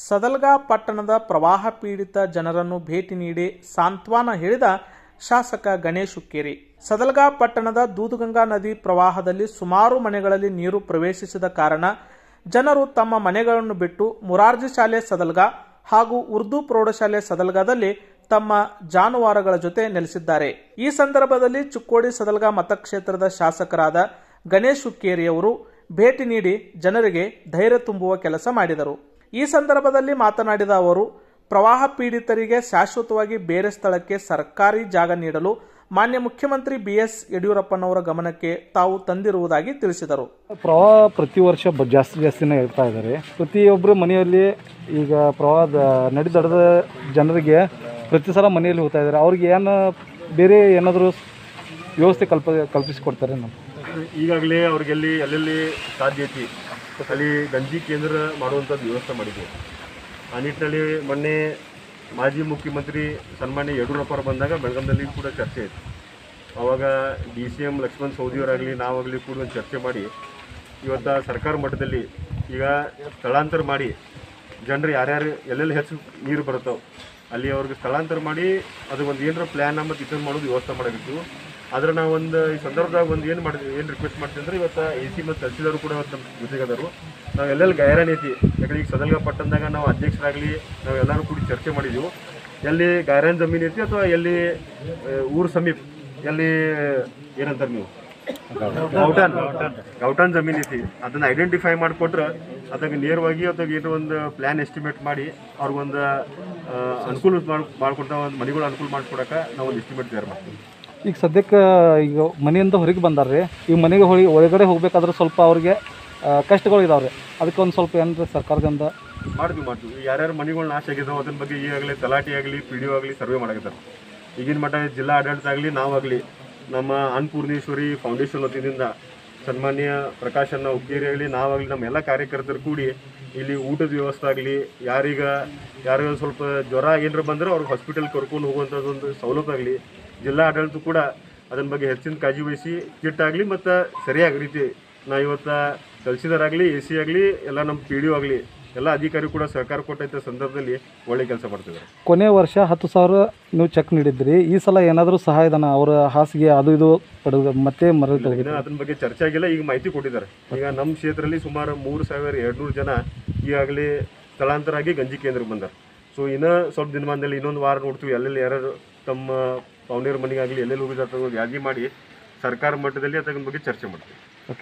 ಸದಲ್ಗಾ ಪಟ್ಟಣದ ಪ್ರವಾಹ ಪೀಡಿತ ಜನರನ್ನು ಭೇಟಿ ನೀಡಿ ಸಾಂತ್ವನ ಹೇಳಿದ ಶಾಸಕ ಗಣೇಶ್ ಹುಕ್ಕೇರಿ ಸದಲ್ಗಾ ಪಟ್ಟಣದ ದೂದಗಂಗಾ ನದಿ ಪ್ರವಾಹದಲ್ಲಿ ಸುಮಾರು ಮನೆಗಳಲ್ಲಿ ನೀರು ಪ್ರವೇಶಿಸಿದ ಕಾರಣ ಜನರು ತಮ್ಮ ಮನೆಗಳನ್ನು ಬಿಟ್ಟು ಮುರಾರ್ಜಿ ಶಾಲೆ ಸದಲ್ಗಾ ಹಾಗೂ ಉರ್ದು ಪ್ರೌಢಶಾಲೆ ಸದಲ್ಗಾದಲ್ಲಿ ತಮ್ಮ ಜಾನುವಾರುಗಳ ಜೊತೆ ನೆಲೆಸಿದ್ದಾರೆ ಈ ಸಂದರ್ಭದಲ್ಲಿ ಚುಕ್ಕೋಡಿ ಸದಲ್ಗಾ ಮತಕ್ಷೇತ್ರದ ಶಾಸಕರಾದ ಗಣೇಶ್ ಹುಕ್ಕೇರಿಯವರು ಭೇಟಿ ನೀಡಿ ಜನರಿಗೆ ಧೈರ್ಯ ತುಂಬುವ ಕೆಲಸ ಮಾಡಿದರು ಈ ಸಂದರ್ಭದಲ್ಲಿ ಮಾತನಾಡಿದ ಅವರು ಪ್ರವಾಹ ಪೀಡಿತರಿಗೆ ಶಾಶ್ವತವಾಗಿ ಬೇರೆ ಸ್ಥಳಕ್ಕೆ ಸರ್ಕಾರಿ ಜಾಗ ನೀಡಲು ಮಾನ್ಯ ಮುಖ್ಯಮಂತ್ರಿ ಬಿಎಸ್ ಯಡಿಯೂರಪ್ಪನವರ ಗಮನಕ್ಕೆ ತಾವು ತಂದಿರುವುದಾಗಿ ತಿಳಿಸಿದರು ಪ್ರವಾಹ ಪ್ರತಿ ವರ್ಷ ಬ ಜಾಸ್ತಿ ಜಾಸ್ತಿನೇ ಹೇಳ್ತಾ ಇದ್ದಾರೆ ಪ್ರತಿಯೊಬ್ಬರು ಮನೆಯಲ್ಲಿ ಈಗ ಪ್ರವಾಹದ ನಡೆದಡದ ಜನರಿಗೆ ಪ್ರತಿ ಸಲ ಮನೆಯಲ್ಲಿ ಹೋಗ್ತಾ ಇದ್ದಾರೆ ಅವ್ರಿಗೆ ಏನು ಬೇರೆ ಏನಾದರೂ ವ್ಯವಸ್ಥೆ ಕಲ್ಪ ಕಲ್ಪಿಸಿಕೊಡ್ತಾರೆ ನಮ್ಮ ಈಗಾಗಲೇ ಅವ್ರಿಗೆಲ್ಲಿ ಎಲ್ಲೆಲ್ಲಿ ಸಾಧ್ಯ ಐತಿ ಅಲ್ಲಿ ಗಂಜಿ ಕೇಂದ್ರ ಮಾಡುವಂಥದ್ದು ವ್ಯವಸ್ಥೆ ಮಾಡಿದ್ವಿ ಆ ನಿಟ್ಟಿನಲ್ಲಿ ಮೊನ್ನೆ ಮಾಜಿ ಮುಖ್ಯಮಂತ್ರಿ ಸನ್ಮಾನ್ಯ ಯಡಿಯೂರಪ್ಪರು ಬಂದಾಗ ಬೆಳಗಾಂದಲ್ಲಿ ಕೂಡ ಚರ್ಚೆ ಇತ್ತು ಆವಾಗ ಡಿ ಸಿ ಎಮ್ ಲಕ್ಷ್ಮಣ್ ಸೌದಿಯವರಾಗಲಿ ನಾವಾಗಲಿ ಕೂಡ ಒಂದು ಚರ್ಚೆ ಮಾಡಿ ಇವತ್ತು ಸರ್ಕಾರ ಮಟ್ಟದಲ್ಲಿ ಈಗ ಸ್ಥಳಾಂತರ ಮಾಡಿ ಜನರು ಯಾರ್ಯಾರು ಎಲ್ಲೆಲ್ಲಿ ಹೆಚ್ಚು ನೀರು ಬರುತ್ತೋ ಅಲ್ಲಿ ಅವ್ರಿಗೆ ಸ್ಥಳಾಂತರ ಮಾಡಿ ಅದು ಒಂದು ಏನರ ಪ್ಲ್ಯಾನ್ ಮತ್ತು ಇದನ್ನು ಮಾಡೋದು ವ್ಯವಸ್ಥೆ ಮಾಡಬೇಕು ಆದ್ರೆ ನಾವು ಒಂದು ಈ ಸಂದರ್ಭದಾಗ ಒಂದು ಏನು ಮಾಡಿದ್ವಿ ಏನು ರಿಕ್ವೆಸ್ಟ್ ಮಾಡ್ತೀವಿ ಅಂದ್ರೆ ಇವತ್ತು ಎ ಸಿ ಮತ್ತು ತಹಸೀಲ್ದಾರು ಕೂಡ ಇವತ್ತು ನಮ್ಮ ಜೊತೆಗದರು ನಾವು ಎಲ್ಲೆಲ್ಲಿ ಗೈರಾಣಿ ಐತಿ ಯಾಕಂದ್ರೆ ಈಗ ಸದಲ್ಗ ಪಟ್ಟಣದಾಗ ನಾವು ಅಧ್ಯಕ್ಷರಾಗಲಿ ನಾವು ಎಲ್ಲರೂ ಕೂಡಿ ಚರ್ಚೆ ಮಾಡಿದ್ವಿ ಎಲ್ಲಿ ಗೈರಾನ್ ಜಮೀನು ಐತಿ ಅಥವಾ ಎಲ್ಲಿ ಆ, ಊರು ಸಮೀಪ ಎಲ್ಲಿ ಏನಂತಾರೆ ನೀವು ಗೌಟಾನ್ ಗೌಟಾನ್ ಜಮೀನ್ ಐತಿ ಅದನ್ನ ಐಡೆಂಟಿಫೈ ಮಾಡಿಕೊಟ್ರೆ ಅದಕ್ಕೆ ನೇರವಾಗಿ ಅದಕ್ಕೆ ಏನೋ ಒಂದು ಪ್ಲಾನ್ ಎಸ್ಟಿಮೇಟ್ ಮಾಡಿ ಅವ್ರಿಗೊಂದು ಆ, ಅನುಕೂಲ ಮಾಡಿ ಮಾಡ್ಕೊಡ್ತಾ ಒಂದು ಮನೆಗಳು ಅನುಕೂಲ ಮಾಡಿಕೊಡಕ್ಕೆ ನಾವು ಒಂದು ಎಸ್ಟಿಮೇಟ್ ತಯಾರು ಮಾಡ್ತೀವಿ ಈಗ ಸದ್ಯಕ್ಕೆ ಈಗ ಮನೆಯಿಂದ ಹೊರಗೆ ಬಂದಾರ್ರಿ ಈಗ ಮನೆಗೆ ಹೊಳಿ ಒಳಗಡೆ ಹೋಗ್ಬೇಕಾದ್ರೆ ಸ್ವಲ್ಪ ಅವ್ರಿಗೆ ಆ, ಕಷ್ಟಗಳು ಇದಾವ್ರಿ ಅದಕ್ಕೆ ಒಂದು ಸ್ವಲ್ಪ ಏನಾರ ಸರ್ಕಾರದಿಂದ ಮಾಡ್ತೀವಿ ಮಾಡ್ತೀವಿ ಯಾರ್ಯಾರು ಮನೆಗಳು ನಾಶ ಆಗಿದಾವೆ ಅದ್ರ ಬಗ್ಗೆ ಈಗಾಗಲೇ ತಲಾಟಿ ಆಗಲಿ ಪಿ ಡಿ ಆಗಲಿ ಸರ್ವೆ ಮಾಡಕತ್ತಾರೆ ಈಗಿನ ಮಟ್ಟ ಜಿಲ್ಲಾ ಆಡಳಿತ ಆಗಲಿ ನಾವಾಗಲಿ ನಮ್ಮ ಅನ್ನಪೂರ್ಣೇಶ್ವರಿ ಫೌಂಡೇಶನ್ ವತಿಯಿಂದ ಸನ್ಮಾನ್ಯ ಪ್ರಕಾಶನ್ನ ಹುಕ್ಕೇರಿ ಆಗಲಿ ನಾವಾಗಲಿ ನಮ್ಮ ಎಲ್ಲ ಕಾರ್ಯಕರ್ತರು ಕೂಡಿ ಇಲ್ಲಿ ಊಟದ ವ್ಯವಸ್ಥೆ ಆಗಲಿ ಯಾರೀಗ ಯಾರು ಸ್ವಲ್ಪ ಜ್ವರ ಏನಾರ ಬಂದ್ರೆ ಅವ್ರಿಗೆ ಹಾಸ್ಪಿಟಲ್ ಕರ್ಕೊಂಡು ಹೋಗುವಂಥದ್ದು ಒಂದು ಸೌಲಭ್ಯ ಆಗಲಿ ಜಿಲ್ಲಾ ಆಡಳಿತ ಕೂಡ ಅದನ್ನ ಬಗ್ಗೆ ಹೆಚ್ಚಿನ ಕಾಳಜಿ ವಹಿಸಿ ಕಿಟ್ ಆಗಲಿ ಮತ್ತು ಸರಿಯಾಗಿ ರೀತಿ ನಾ ಇವತ್ತು ತಹಸೀಲ್ದಾರಾಗಲಿ ಎ ಸಿ ಆಗಲಿ ಎಲ್ಲ ನಮ್ಮ ಪಿ ಡಿ ಆಗಲಿ ಎಲ್ಲ ಅಧಿಕಾರಿ ಕೂಡ ಸಹಕಾರ ಕೊಟ್ಟೈತೆ ಸಂದರ್ಭದಲ್ಲಿ ಒಳ್ಳೆ ಕೆಲಸ ಮಾಡ್ತಿದ್ದಾರೆ ಕೊನೆ ವರ್ಷ ಹತ್ತು ಸಾವಿರ ನೀವು ಚೆಕ್ ನೀಡಿದ್ರಿ ಈ ಸಲ ಏನಾದರೂ ಸಹಾಯಧನ ಅವರ ಹಾಸಿಗೆ ಅದು ಇದು ಪಡೆದು ಮತ್ತೆ ಮರಳಿ ಇನ್ನು ಅದ್ರ ಬಗ್ಗೆ ಚರ್ಚೆ ಆಗಿಲ್ಲ ಈಗ ಮಾಹಿತಿ ಕೊಟ್ಟಿದ್ದಾರೆ ಈಗ ನಮ್ಮ ಕ್ಷೇತ್ರದಲ್ಲಿ ಸುಮಾರು ಮೂರು ಸಾವಿರ ಎರಡುನೂರು ಜನ ಈಗಾಗಲೇ ಸ್ಥಳಾಂತರ ಆಗಿ ಗಂಜಿ ಕೇಂದ್ರಕ್ಕೆ ಬಂದಾರೆ ಸೊ ಇನ್ನೂ ಸ್ವಲ್ಪ ದಿನಮಾನದಲ್ಲಿ ಇನ್ನೊಂದು ವಾರ ನೋಡ್ತೀವಿ ಎಲ್ಲೆಲ್ಲಿ ಯಾರು ತಮ್ಮ ಪೌಂಡೇರ್ ಮನೆಗಾಗಲಿ ಎಲ್ಲೆಲ್ಲಿ ಹೋಗಿದ್ದಾರೆ ಯಾದಿ ಮಾಡಿ ಸರ್ಕಾರ ಮಟ್ಟದಲ್ಲಿ ಅದ್ರ ಬಗ್ಗೆ ಚರ್ಚೆ ಮಾಡ್ತೀವಿ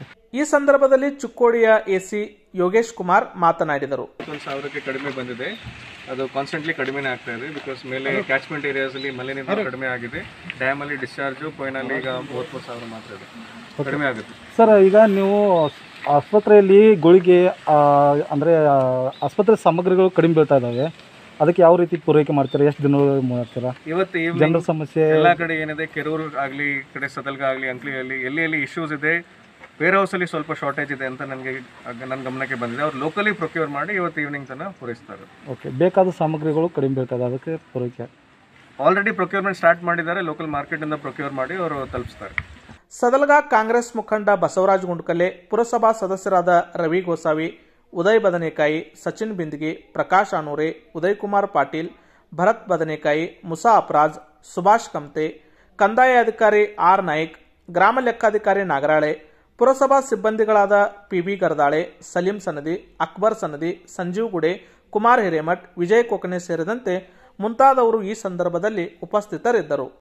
ಈ ಸಂದರ್ಭದಲ್ಲಿ ಚುಕ್ಕೋಡಿಯ ಎಸಿ ಯೋಗೇಶ್ ಕುಮಾರ್ ಮಾತನಾಡಿದರು ಒಂದು ಸಾವಿರಕ್ಕೆ ಕಡಿಮೆ ಬಂದಿದೆ ಅದು ಕಾನ್ಸ್ಟೆಂಟ್ಲಿ ಕಡಿಮೆನೇ ಆಗ್ತಾ ಇದೆ ಬಿಕಾಸ್ ಮೇಲೆ ಕ್ಯಾಚ್ಮೆಂಟ್ ಏರಿಯಾಸಲ್ಲಿ ಮಳೆ ನೀರು ಕಡಿಮೆ ಆಗಿದೆ ಡ್ಯಾಮಲ್ಲಿ ಡಿಸ್ಚಾರ್ಜು ಕೊಯ್ನಲ್ಲಿ ಈಗ ಮೂವತ್ತ್ಮೂರು ಸಾವಿರ ಮಾತ್ರ ಇದೆ ಕಡಿಮೆ ಆಗುತ್ತೆ ಸರ್ ಈಗ ನೀವು ಆಸ್ಪತ್ರೆಯಲ್ಲಿ ಗುಳಿಗೆ ಆ, ಅಂದರೆ ಆ, ಆಸ್ಪತ್ರೆ ಸಾಮಗ್ರಿಗಳು ಕಡಿಮೆ ಬೀಳ್ತಾ ಇದ್ದಾವೆ ಅದಕ್ಕೆ ಯಾವ ರೀತಿ ಪೂರೈಕೆ ಮಾಡ್ತೀರಾ ಎಷ್ಟು ದಿನ ಮಾಡ್ತೀರಾ ಇವತ್ತು ಜನರ ಈವ್ನಿಂಗ್ ಸಮಸ್ಯೆ ಎಲ್ಲ ಕಡೆ ಏನಿದೆ ಕೆರೂರು ಆಗಲಿ ಈ ಕಡೆ ಸದಲ್ಗ ಆಗಲಿ ಅಂಕ್ಲಿಯಲ್ಲಿ ಎಲ್ಲಿ ಎಲ್ಲಿ ಇಶ್ಯೂಸ್ ಇದೆ ವೇರ್ ಹೌಸಲ್ಲಿ ಸ್ವಲ್ಪ ಶಾರ್ಟೇಜ್ ಇದೆ ಅಂತ ನನಗೆ ನನ್ನ ಗಮನಕ್ಕೆ ಬಂದಿದೆ ಅವ್ರು ಲೋಕಲಿ ಪ್ರೊಕ್ಯೂರ್ ಮಾಡಿ ಇವತ್ತು ಈವ್ನಿಂಗ್ ತನಕ ಪೂರೈಸ್ತಾರೆ ಓಕೆ ಬೇಕಾದ ಸಾಮಗ್ರಿಗಳು ಕಡಿಮೆ ಬೀಳ್ತಾ ಇದೆ ಅದಕ್ಕೆ ಪೂರೈಕೆ ಆಲ್ರೆಡಿ ಪ್ರೊಕ್ಯೂರ್ಮೆಂಟ್ ಸ್ಟಾರ್ಟ್ ಮಾಡಿದ್ದಾರೆ ಲೋಕಲ್ ಮಾರ್ಕೆಟಿಂದ ಪ್ರೊಕ್ಯೂರ್ ಮಾಡಿ ಅವರು ತಲುಪಿಸ್ತಾರೆ ಸದಲ್ಗಾ ಕಾಂಗ್ರೆಸ್ ಮುಖಂಡ ಬಸವರಾಜ ಗುಂಡ್ಕಲೆ ಪುರಸಭಾ ಸದಸ್ಯರಾದ ರವಿ ಗೋಸಾವಿ ಉದಯ್ ಬದನೇಕಾಯಿ ಸಚಿನ್ ಬಿಂದಗಿ ಪ್ರಕಾಶ್ ಆನೂರೆ ಉದಯ್ ಕುಮಾರ್ ಪಾಟೀಲ್ ಭರತ್ ಬದನೇಕಾಯಿ ಮುಸಾ ಅಪ್ರಾಜ್ ಸುಭಾಷ್ ಕಮ್ತೆ ಕಂದಾಯ ಅಧಿಕಾರಿ ಆರ್ ನಾಯ್ಕ್ ಗ್ರಾಮ ಲೆಕ್ಕಾಧಿಕಾರಿ ನಾಗರಾಳೆ ಪುರಸಭಾ ಸಿಬ್ಬಂದಿಗಳಾದ ಪಿಬಿ ಗರ್ದಾಳೆ ಸಲೀಂ ಸನದಿ ಅಕ್ಬರ್ ಸನದಿ ಸಂಜೀವ್ ಗುಡೆ ಕುಮಾರ್ ಹಿರೇಮಠ್ ವಿಜಯ್ ಕೊಕನೆ ಸೇರಿದಂತೆ ಮುಂತಾದವರು ಈ ಸಂದರ್ಭದಲ್ಲಿ ಉಪಸ್ಥಿತರಿದ್ದರು